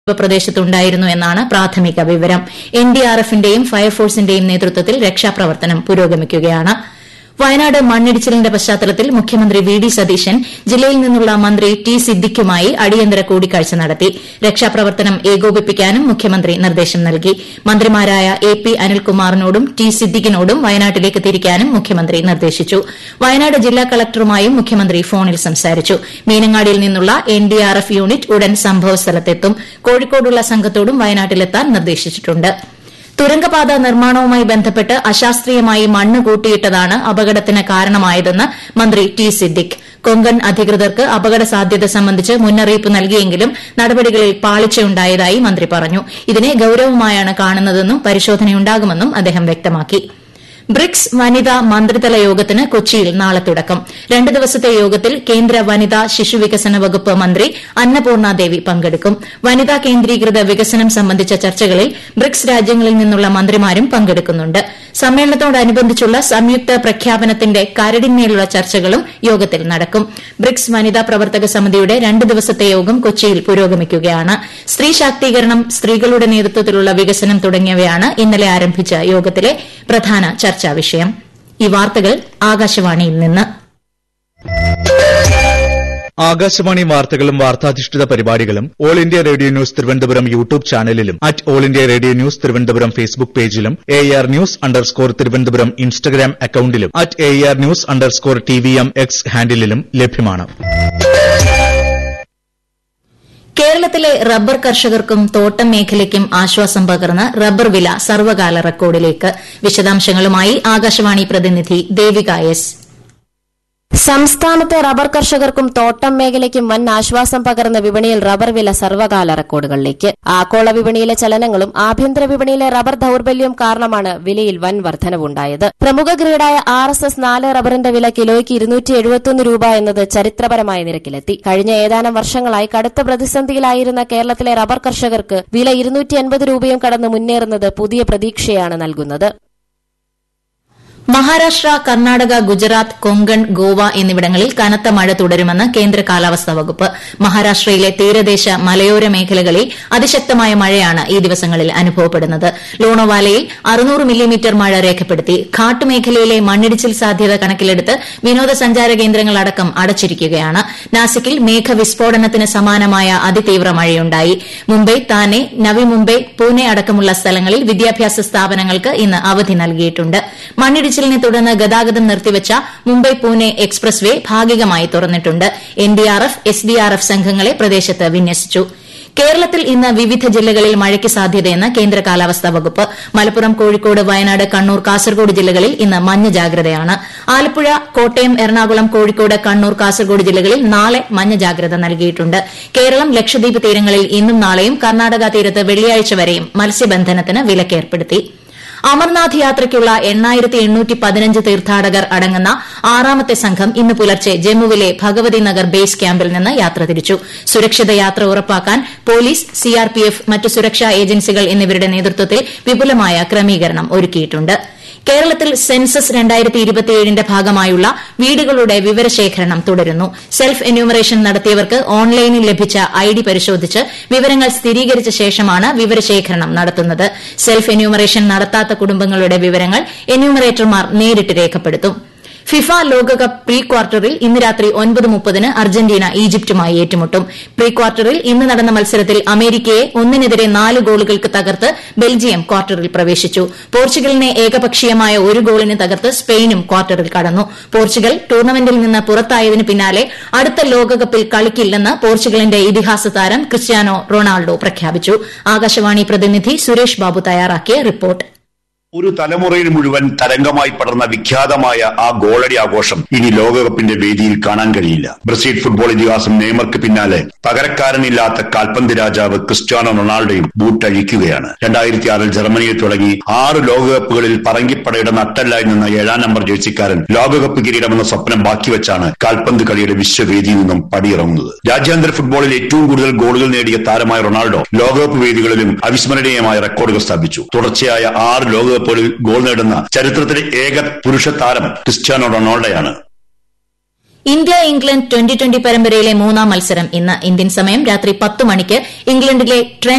പ്രദേശത്തുണ്ടായിരുന്നു എന്നാണ് പ്രാഥമിക വിവരം എൻഡിആർഎഫിന്റെയും ഫയർഫോഴ്സിന്റെയും നേതൃത്വത്തിൽ രക്ഷാപ്രവർത്തനം പുരോഗമിക്കുകയാണ് വയനാട് മണ്ണിടിച്ചിലിന്റെ പശ്ചാത്തലത്തിൽ മുഖ്യമന്ത്രി വി ഡി സതീശൻ ജില്ലയിൽ നിന്നുള്ള മന്ത്രി ടി സിദ്ദിഖുമായി അടിയന്തര കൂടിക്കാഴ്ച നടത്തി രക്ഷാപ്രവർത്തനം ഏകോപിപ്പിക്കാനും മുഖ്യമന്ത്രി നിർദ്ദേശം നൽകി മന്ത്രിമാരായ എ പി അനിൽകുമാറിനോടും ടി സിദ്ദിഖിനോടും വയനാട്ടിലേക്ക് തിരിക്കാനും മുഖ്യമന്ത്രി നിർദ്ദേശിച്ചു വയനാട് ജില്ലാ കളക്ടറുമായും മുഖ്യമന്ത്രി ഫോണിൽ സംസാരിച്ചു മീനങ്ങാടിയിൽ നിന്നുള്ള എൻഡിആർഎഫ് യൂണിറ്റ് ഉടൻ സംഭവസ്ഥലത്തെത്തും കോഴിക്കോടുള്ള സംഘത്തോടും വയനാട്ടിലെത്താൻ നിർദ്ദേശിച്ചിട്ടുണ്ട് തുരങ്കപാത നിർമ്മാണവുമായി ബന്ധപ്പെട്ട് അശാസ്ത്രീയമായി മണ്ണ് കൂട്ടിയിട്ടതാണ് അപകടത്തിന് കാരണമായതെന്ന് മന്ത്രി ടി സിദ്ദിഖ് കൊങ്കൺ അധികൃതർക്ക് അപകട സാധ്യത സംബന്ധിച്ച് മുന്നറിയിപ്പ് നൽകിയെങ്കിലും നടപടികളിൽ പാളിച്ചയുണ്ടായതായി മന്ത്രി പറഞ്ഞു ഇതിനെ ഗൌരവമായാണ് കാണുന്നതെന്നും പരിശോധനയുണ്ടാകുമെന്നും അദ്ദേഹം വ്യക്തമാക്കി ബ്രിക്സ് വനിതാ മന്ത്രിതല യോഗത്തിന് കൊച്ചിയിൽ നാളെ തുടക്കം രണ്ട് ദിവസത്തെ യോഗത്തിൽ കേന്ദ്ര വനിതാ ശിശുവികസന വകുപ്പ് മന്ത്രി അന്നപൂർണ ദേവി പങ്കെടുക്കും വനിതാ കേന്ദ്രീകൃത വികസനം സംബന്ധിച്ച ചർച്ചകളിൽ ബ്രിക്സ് രാജ്യങ്ങളിൽ നിന്നുള്ള മന്ത്രിമാരും പങ്കെടുക്കുന്നുണ്ട് സമ്മേളനത്തോടനുബന്ധിച്ചുള്ള സംയുക്ത പ്രഖ്യാപനത്തിന്റെ കരടിന്മേലുള്ള ചർച്ചകളും യോഗത്തിൽ നടക്കും ബ്രിക്സ് വനിതാ പ്രവർത്തക സമിതിയുടെ രണ്ട് ദിവസത്തെ യോഗം കൊച്ചിയിൽ പുരോഗമിക്കുകയാണ് സ്ത്രീ ശാക്തീകരണം സ്ത്രീകളുടെ നേതൃത്വത്തിലുള്ള വികസനം തുടങ്ങിയവയാണ് ഇന്നലെ ആരംഭിച്ച യോഗത്തിലെ പ്രധാന ചർച്ചാ വിഷയം ഈ വാർത്തകൾ ആകാശവാണിയിൽ നിന്ന് ആകാശവാണി വാർത്തകളും വാർത്താധിഷ്ഠിത പരിപാടികളും All India Radio News Thiruvananthapuram YouTube ചാനലിലും at All India Radio News Thiruvananthapuram Facebook പേജിലും A R news underscore Thiruvananthapuram Instagram അക്കൌണ്ടിലും at A R news underscore T V M X ഹാൻഡിലും ലഭ്യമാണ് കേരളത്തിലെ റബ്ബർ കർഷകർക്കും തോട്ടം മേഖലയ്ക്കും ആശ്വാസം പകർന്ന് റബ്ബർ വില സർവകാല റെക്കോർഡിലേക്ക് വിശദാംശങ്ങളുമായി ആകാശവാണി പ്രതിനിധി ദേവിക എസ് സംസ്ഥാനത്തെ റബ്ബർ കർഷകർക്കും തോട്ടം മേഖലയ്ക്കും വൻ ആശ്വാസം പകർന്ന വിപണിയിൽ റബ്ബർ വില സർവകാല റെക്കോർഡുകളിലേക്ക് ആഗോള വിപണിയിലെ ചലനങ്ങളും ആഭ്യന്തര വിപണിയിലെ റബ്ബർ ദൌർബല്യവും കാരണമാണ് വിലയിൽ വൻ വർധനവുണ്ടായത് പ്രമുഖ ഗ്രേഡായ ആർ എസ് എസ് നാല് റബ്ബറിന്റെ വില കിലോയ്ക്ക് ഇരുന്നൂറ്റി എഴുപത്തൊന്ന് രൂപ എന്നത് ചരിത്രപരമായ നിരക്കിലെത്തി കഴിഞ്ഞ ഏതാനും വർഷങ്ങളായി കടുത്ത പ്രതിസന്ധിയിലായിരുന്ന കേരളത്തിലെ റബ്ബർ കർഷകർക്ക് വില ഇരുന്നൂറ്റി അൻപത് രൂപയും കടന്ന് മുന്നേറുന്നത് പുതിയ പ്രതീക്ഷയാണ് നൽകുന്നത് മഹാരാഷ്ട്ര കർണാടക ഗുജറാത്ത് കൊങ്കൺ ഗോവ എന്നിവിടങ്ങളിൽ കനത്ത മഴ തുടരുമെന്ന് കേന്ദ്ര കാലാവസ്ഥാ വകുപ്പ് മഹാരാഷ്ട്രയിലെ തീരദേശ മലയോര മേഖലകളിൽ അതിശക്തമായ മഴയാണ് ഈ ദിവസങ്ങളിൽ അനുഭവപ്പെടുന്നത് ലോണോവാലയിൽ അറുന്നൂറ് മില്ലിമീറ്റർ മഴ രേഖപ്പെടുത്തി ഘാട്ട് മേഖലയിലെ മണ്ണിടിച്ചിൽ സാധ്യത കണക്കിലെടുത്ത് വിനോദസഞ്ചാര കേന്ദ്രങ്ങൾ അടക്കം അടച്ചിരിക്കുകയാണ് നാസിക്കിൽ മേഘവിസ്ഫോടനത്തിന് സമാനമായ അതിതീവ്ര മഴയുണ്ടായി മുംബൈ താനെ നവി മുംബൈ പൂനെ അടക്കമുള്ള സ്ഥലങ്ങളിൽ വിദ്യാഭ്യാസ സ്ഥാപനങ്ങൾക്ക് ഇന്ന് അവധി നൽകിയിട്ടുണ്ട് മണ്ണിടിച്ചിലിനെ തുടർന്ന് ഗതാഗതം നിർത്തിവച്ച മുംബൈ പൂനെ എക്സ്പ്രസ് വേ ഭാഗികമായി തുറന്നിട്ടുണ്ട് എൻഡിആർഎഫ് എസ്ഡിആർഎഫ് സംഘങ്ങളെ പ്രദേശത്ത് വിന്യസിച്ചു കേരളത്തിൽ ഇന്ന് വിവിധ ജില്ലകളിൽ മഴയ്ക്ക് സാധ്യതയെന്ന് കേന്ദ്ര കാലാവസ്ഥാ വകുപ്പ് മലപ്പുറം കോഴിക്കോട് വയനാട് കണ്ണൂർ കാസർഗോഡ് ജില്ലകളിൽ ഇന്ന് മഞ്ഞ ജാഗ്രതയാണ് ആലപ്പുഴ കോട്ടയം എറണാകുളം കോഴിക്കോട് കണ്ണൂർ കാസർഗോഡ് ജില്ലകളിൽ നാളെ മഞ്ഞ ജാഗ്രത നൽകിയിട്ടുണ്ട് കേരളം ലക്ഷദ്വീപ് തീരങ്ങളിൽ ഇന്നും നാളെയും കർണാടക തീരത്ത് വെള്ളിയാഴ്ച വരെയും മത്സ്യബന്ധനത്തിന് വിലക്കേർപ്പെടുത്തി അമർനാഥ് യാത്രയ്ക്കുള്ള എണ്ണായിരത്തി എണ്ണൂറ്റി പതിനഞ്ച് തീർത്ഥാടകർ അടങ്ങുന്ന ആറാമത്തെ സംഘം ഇന്ന് പുലർച്ചെ ജമ്മുവിലെ ഭഗവതി നഗർ ബേസ് ക്യാമ്പിൽ നിന്ന് യാത്ര തിരിച്ചു സുരക്ഷിത യാത്ര ഉറപ്പാക്കാൻ പോലീസ് സിആർപിഎഫ് മറ്റ് സുരക്ഷാ ഏജൻസികൾ എന്നിവരുടെ നേതൃത്വത്തിൽ വിപുലമായ ക്രമീകരണം ഒരുക്കിയിട്ടുണ്ട് കേരളത്തിൽ സെൻസസ് രണ്ടായിരത്തി ഇരുപത്തിയേഴിന്റെ ഭാഗമായുള്ള വീടുകളുടെ വിവരശേഖരണം തുടരുന്നു സെൽഫ് എന്യൂമറേഷൻ നടത്തിയവർക്ക് ഓൺലൈനിൽ ലഭിച്ച ഐഡി പരിശോധിച്ച് വിവരങ്ങൾ സ്ഥിരീകരിച്ച ശേഷമാണ് വിവരശേഖരണം നടത്തുന്നത് സെൽഫ് എന്യൂമറേഷൻ നടത്താത്ത കുടുംബങ്ങളുടെ വിവരങ്ങൾ എന്യൂമറേറ്റർമാർ നേരിട്ട് രേഖപ്പെടുത്തും ഫിഫ ലോകകപ്പ് പ്രീ ക്വാർട്ടറിൽ ഇന്ന് രാത്രി ഒൻപത് മുപ്പതിന് അർജന്റീന ഈജിപ്തുമായി ഏറ്റുമുട്ടും പ്രീ ക്വാർട്ടറിൽ ഇന്ന് നടന്ന മത്സരത്തിൽ അമേരിക്കയെ ഒന്നിനെതിരെ നാല് ഗോളുകൾക്ക് തകർത്ത് ബെൽജിയം ക്വാർട്ടറിൽ പ്രവേശിച്ചു പോർച്ചുഗലിനെ ഏകപക്ഷീയമായ ഒരു ഗോളിന് തകർത്ത് സ്പെയിനും ക്വാർട്ടറിൽ കടന്നു പോർച്ചുഗൽ ടൂർണമെന്റിൽ നിന്ന് പുറത്തായതിന് പിന്നാലെ അടുത്ത ലോകകപ്പിൽ കളിക്കില്ലെന്ന് പോർച്ചുഗലിന്റെ ഇതിഹാസ താരം ക്രിസ്ത്യാനോ റൊണാൾഡോ പ്രഖ്യാപിച്ചു ആകാശവാണി പ്രതിനിധി സുരേഷ് ബാബു തയ്യാറാക്കിയ റിപ്പോർട്ട് ഒരു തലമുറയിൽ മുഴുവൻ തരംഗമായി പടർന്ന വിഖ്യാതമായ ആ ഗോളടി ആഘോഷം ഇനി ലോകകപ്പിന്റെ വേദിയിൽ കാണാൻ കഴിയില്ല ബ്രസീൽ ഫുട്ബോൾ ഇതിഹാസം നെയ്മർക്ക് പിന്നാലെ പകരക്കാരനില്ലാത്ത കാൽപന്ത് രാജാവ് ക്രിസ്ത്യാനോ റൊണാൾഡോയും ബൂട്ടഴിക്കുകയാണ് രണ്ടായിരത്തി ആറിൽ ജർമ്മനിയിൽ തുടങ്ങി ആറ് ലോകകപ്പുകളിൽ പറങ്കിപ്പടയുടെ നട്ടല്ലായി നിന്ന ഏഴാം നമ്പർ ജേഴ്സിക്കാരൻ ലോകകപ്പ് കിരീടമെന്ന സ്വപ്നം ബാക്കിവെച്ചാണ് കാൽപന്ത് കളിയുടെ വിശ്വവേദിയിൽ നിന്നും പടിയിറങ്ങുന്നത് രാജ്യാന്തര ഫുട്ബോളിൽ ഏറ്റവും കൂടുതൽ ഗോളുകൾ നേടിയ താരമായ റൊണാൾഡോ ലോകകപ്പ് വേദികളിലും അവിസ്മരണീയമായ റെക്കോർഡുകൾ സ്ഥാപിച്ചു തുടർച്ചയായ ആറ് ലോകകപ്പുകളിൽ ഗോൾ നേടുന്ന ചരിത്രത്തിലെ ഏക പുരുഷ താരം ക്രിസ്ത്യാനോ റൊണാൾഡോയാണ് ഇന്ത്യ ഇംഗ്ലണ്ട് ട്വന്റി ട്വന്റി പരമ്പരയിലെ മൂന്നാം മത്സരം ഇന്ന് ഇന്ത്യൻ സമയം രാത്രി പത്ത് മണിക്ക് ഇംഗ്ലണ്ടിലെ ട്രെൻ